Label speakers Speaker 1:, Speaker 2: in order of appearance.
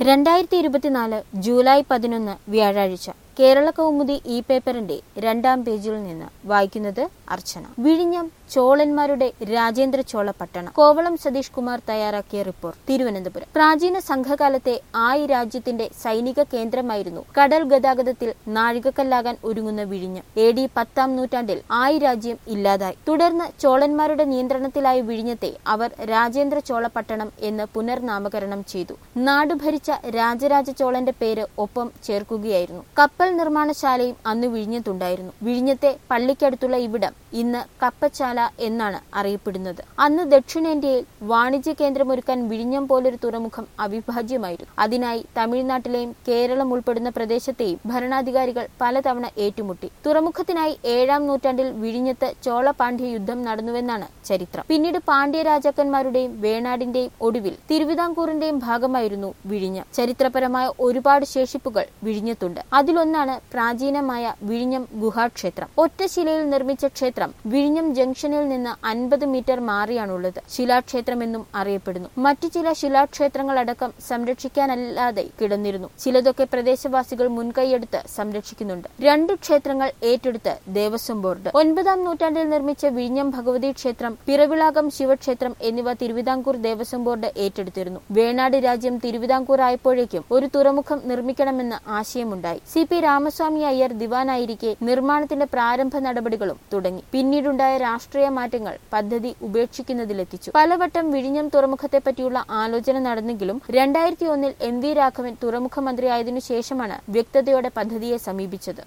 Speaker 1: രണ്ടായിരത്തി ഇരുപത്തിനാല് ജൂലൈ പതിനൊന്ന് വ്യാഴാഴ്ച കേരള കൗമുദി ഇ പേപ്പറിന്റെ രണ്ടാം പേജിൽ നിന്ന് വായിക്കുന്നത് അർച്ചന വിഴിഞ്ഞം ചോളന്മാരുടെ രാജേന്ദ്ര ചോള പട്ടണം കോവളം സതീഷ് കുമാർ തയ്യാറാക്കിയ റിപ്പോർട്ട് തിരുവനന്തപുരം പ്രാചീന സംഘകാലത്തെ ആയി രാജ്യത്തിന്റെ സൈനിക കേന്ദ്രമായിരുന്നു കടൽ ഗതാഗതത്തിൽ നാഴികക്കല്ലാകാൻ ഒരുങ്ങുന്ന വിഴിഞ്ഞം എ ഡി പത്താം നൂറ്റാണ്ടിൽ ആയി രാജ്യം ഇല്ലാതായി തുടർന്ന് ചോളന്മാരുടെ നിയന്ത്രണത്തിലായ വിഴിഞ്ഞത്തെ അവർ രാജേന്ദ്ര ചോള പട്ടണം എന്ന് പുനർനാമകരണം ചെയ്തു നാട് ഭരിച്ച രാജരാജ ചോളന്റെ പേര് ഒപ്പം ചേർക്കുകയായിരുന്നു കപ്പൽ നിർമ്മാണശാലയും അന്ന് വിഴിഞ്ഞത്തുണ്ടായിരുന്നു വിഴിഞ്ഞത്തെ പള്ളിക്കടുത്തുള്ള ഇവിടം ഇന്ന് കപ്പച്ചാല എന്നാണ് അറിയപ്പെടുന്നത് അന്ന് ദക്ഷിണേന്ത്യയിൽ വാണിജ്യ കേന്ദ്രമൊരുക്കാൻ വിഴിഞ്ഞം പോലൊരു തുറമുഖം അവിഭാജ്യമായിരുന്നു അതിനായി തമിഴ്നാട്ടിലെയും കേരളം ഉൾപ്പെടുന്ന പ്രദേശത്തെയും ഭരണാധികാരികൾ പലതവണ ഏറ്റുമുട്ടി തുറമുഖത്തിനായി ഏഴാം നൂറ്റാണ്ടിൽ വിഴിഞ്ഞത്ത് ചോള പാണ്ഡ്യ യുദ്ധം നടന്നുവെന്നാണ് ചരിത്രം പിന്നീട് പാണ്ഡ്യ രാജാക്കന്മാരുടെയും വേണാടിന്റെയും ഒടുവിൽ തിരുവിതാംകൂറിന്റെയും ഭാഗമായിരുന്നു വിഴിഞ്ഞം ചരിത്രപരമായ ഒരുപാട് ശേഷിപ്പുകൾ വിഴിഞ്ഞത്തുണ്ട് അതിലൊന്നാണ് പ്രാചീനമായ വിഴിഞ്ഞം ഗുഹാക്ഷേത്രം ഒറ്റശിലയിൽ നിർമ്മിച്ച ക്ഷേത്രം വിഴിഞ്ഞം ജംഗ്ഷനിൽ നിന്ന് അൻപത് മീറ്റർ മാറിയാണുള്ളത് ശിലാക്ഷേത്രമെന്നും അറിയപ്പെടുന്നു മറ്റു ചില ശിലാക്ഷേത്രങ്ങളടക്കം സംരക്ഷിക്കാനല്ലാതെ കിടന്നിരുന്നു ചിലതൊക്കെ പ്രദേശവാസികൾ മുൻകൈയെടുത്ത് സംരക്ഷിക്കുന്നുണ്ട് രണ്ട് ക്ഷേത്രങ്ങൾ ഏറ്റെടുത്ത് ദേവസ്വം ബോർഡ് ഒൻപതാം നൂറ്റാണ്ടിൽ നിർമ്മിച്ച വിഴിഞ്ഞം ഭഗവതി ക്ഷേത്രം പിറവിളാകം ശിവക്ഷേത്രം എന്നിവ തിരുവിതാംകൂർ ദേവസ്വം ബോർഡ് ഏറ്റെടുത്തിരുന്നു വേണാട് രാജ്യം തിരുവിതാംകൂർ ആയപ്പോഴേക്കും ഒരു തുറമുഖം നിർമ്മിക്കണമെന്ന് ആശയമുണ്ടായി സി പി രാമസ്വാമി അയ്യർ ദിവാനായിരിക്കെ നിർമ്മാണത്തിന്റെ പ്രാരംഭ നടപടികളും തുടങ്ങി പിന്നീടുണ്ടായ രാഷ്ട്രീയ മാറ്റങ്ങൾ പദ്ധതി ഉപേക്ഷിക്കുന്നതിലെത്തിച്ചു പലവട്ടം വിഴിഞ്ഞം തുറമുഖത്തെ പറ്റിയുള്ള ആലോചന നടന്നെങ്കിലും രണ്ടായിരത്തി ഒന്നിൽ എം വി രാഘവൻ തുറമുഖ മന്ത്രിയായതിനു ശേഷമാണ് വ്യക്തതയോടെ പദ്ധതിയെ സമീപിച്ചത്